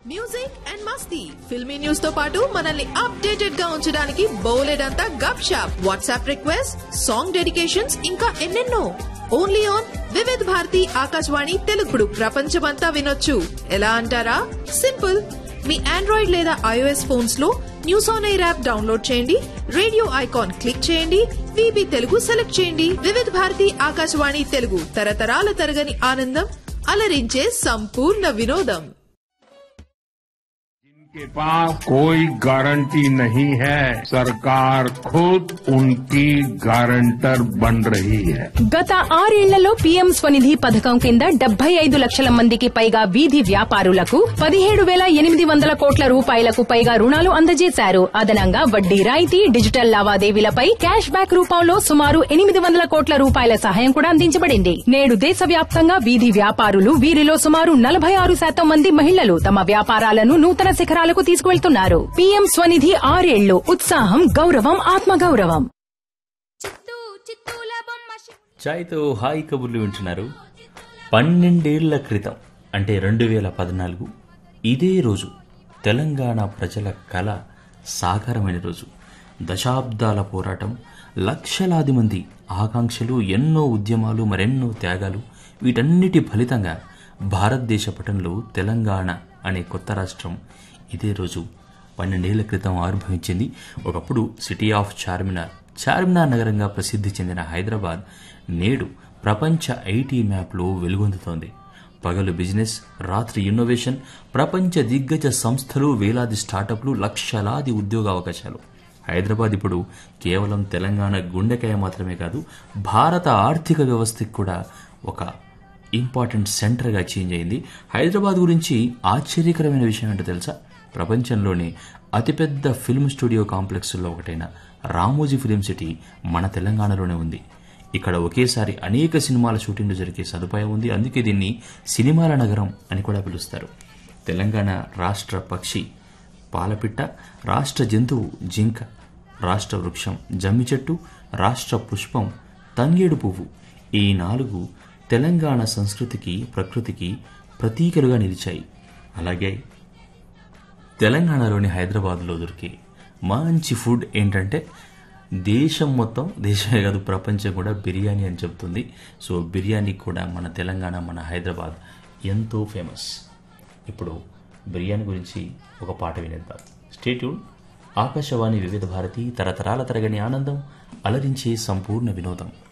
music and మస్తీ filmy news తో పాటు మనల్ని అప్డేటెడ్ గా ఉంచడానికి బౌలెడంతా గప్ షాప్ వాట్సాప్ రిక్వెస్ట్ సాంగ్ డెడికేషన్స్ ఇంకా ఎన్నెన్నో ఓన్లీ ఆన్ వివిధ్ భారతి ఆకాశవాణి తెలుగుడు ప్రపంచమంతా వినొచ్చు ఎలా అంటారా సింపుల్ మీ ఆండ్రాయిడ్ లేదా ఐఓఎస్ ఫోన్స్ లో news on air app download చేయండి రేడియో ఐకాన్ క్లిక్ చేయండి విబి తెలుగు సెలెక్ట్ చేయండి వివిధ భారతి ఆకాశవాణి తెలుగు తరతరాల తరగని ఆనందం అలరించే సంపూర్ణ వినోదం के पास कोई गारंटी नहीं है सरकार खुद उनकी गारंटर बन रही है గత ఆరేళ్లలో పీఎం స్వనిధి పథకం కింద డెబ్బై ఐదు లక్షల మందికి పైగా వీధి వ్యాపారులకు పదిహేడు వేల ఎనిమిది వందల కోట్ల రూపాయలకు పైగా రుణాలు అందజేశారు అదనంగా వడ్డీ రాయితీ డిజిటల్ లావాదేవీలపై క్యాష్ బ్యాక్ రూపంలో సుమారు ఎనిమిది వందల కోట్ల రూపాయల సహాయం కూడా అందించబడింది నేడు దేశవ్యాప్తంగా వీధి వ్యాపారులు వీరిలో సుమారు నలభై ఆరు శాతం మంది మహిళలు తమ వ్యాపారాలను నూతన శిఖరాలకు తీసుకువెళ్తున్నారు పీఎం స్వనిధి ఆరేళ్లు ఉత్సాహం గౌరవం ఆత్మగౌరవం చిత్తూ చిత్తూల బొమ్మ శివ చాయ్తో హాయ్ కబుర్లు వింటున్నారు పన్నెండేళ్ల క్రితం అంటే రెండు వేల పద్నాలుగు ఇదే రోజు తెలంగాణ ప్రజల కళ సాకారమైన రోజు దశాబ్దాల పోరాటం లక్షలాది మంది ఆకాంక్షలు ఎన్నో ఉద్యమాలు మరెన్నో త్యాగాలు వీటన్నిటి ఫలితంగా భారతదేశ పటంలో తెలంగాణ అనే కొత్త రాష్ట్రం ఇదే రోజు పన్నెండేళ్ల క్రితం ఆవిర్భవించింది ఒకప్పుడు సిటీ ఆఫ్ చార్మినార్ చార్మినార్ నగరంగా ప్రసిద్ధి చెందిన హైదరాబాద్ నేడు ప్రపంచ ఐటీ మ్యాప్లో వెలుగొందుతోంది పగలు బిజినెస్ రాత్రి ఇన్నోవేషన్ ప్రపంచ దిగ్గజ సంస్థలు వేలాది స్టార్టప్లు లక్షలాది ఉద్యోగ అవకాశాలు హైదరాబాద్ ఇప్పుడు కేవలం తెలంగాణ గుండెకాయ మాత్రమే కాదు భారత ఆర్థిక వ్యవస్థకి కూడా ఒక ఇంపార్టెంట్ సెంటర్గా చేంజ్ అయింది హైదరాబాద్ గురించి ఆశ్చర్యకరమైన విషయం ఏంటో తెలుసా ప్రపంచంలోనే అతిపెద్ద ఫిల్మ్ స్టూడియో కాంప్లెక్స్లో ఒకటైన రామోజీ ఫిలిం సిటీ మన తెలంగాణలోనే ఉంది ఇక్కడ ఒకేసారి అనేక సినిమాల షూటింగ్లు జరిగే సదుపాయం ఉంది అందుకే దీన్ని సినిమాల నగరం అని కూడా పిలుస్తారు తెలంగాణ రాష్ట్ర పక్షి పాలపిట్ట రాష్ట్ర జంతువు జింక రాష్ట్ర వృక్షం జమ్మి చెట్టు రాష్ట్ర పుష్పం తంగేడు పువ్వు ఈ నాలుగు తెలంగాణ సంస్కృతికి ప్రకృతికి ప్రతీకలుగా నిలిచాయి అలాగే తెలంగాణలోని హైదరాబాద్లో దొరికే మంచి ఫుడ్ ఏంటంటే దేశం మొత్తం దేశమే కాదు ప్రపంచం కూడా బిర్యానీ అని చెప్తుంది సో బిర్యానీ కూడా మన తెలంగాణ మన హైదరాబాద్ ఎంతో ఫేమస్ ఇప్పుడు బిర్యానీ గురించి ఒక పాట వినేద్దాం స్టేట్యూన్ ఆకాశవాణి వివిధ భారతి తరతరాల తరగని ఆనందం అలరించే సంపూర్ణ వినోదం